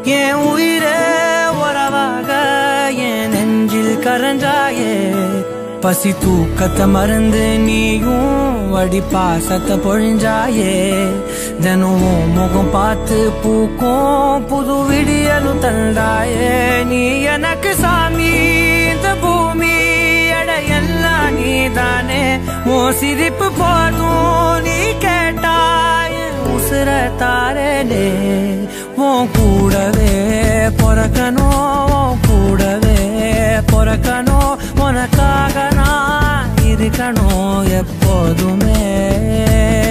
என் உயிரே உறவாக என் நெஞ்சில் கரஞ்சாயே பசி தூக்கத்தை மறந்து நீயும் வடி பாசத்தை பொழிஞ்சாயே தினம் உன் முகம் பார்த்து பூக்கும் புது விடியலும் தந்தாயே நீ எனக்கு சாமி இந்த பூமி எடையெல்லாம் நீதானே உன் சிரிப்பு போதும் நீ கேட்டாய் உசுர தாரலே உன் கூடவே பிறக்கணும் உன் கூடவே பிறக்கணும் உனக்காக நான் இருக்கணும் எப்போதுமே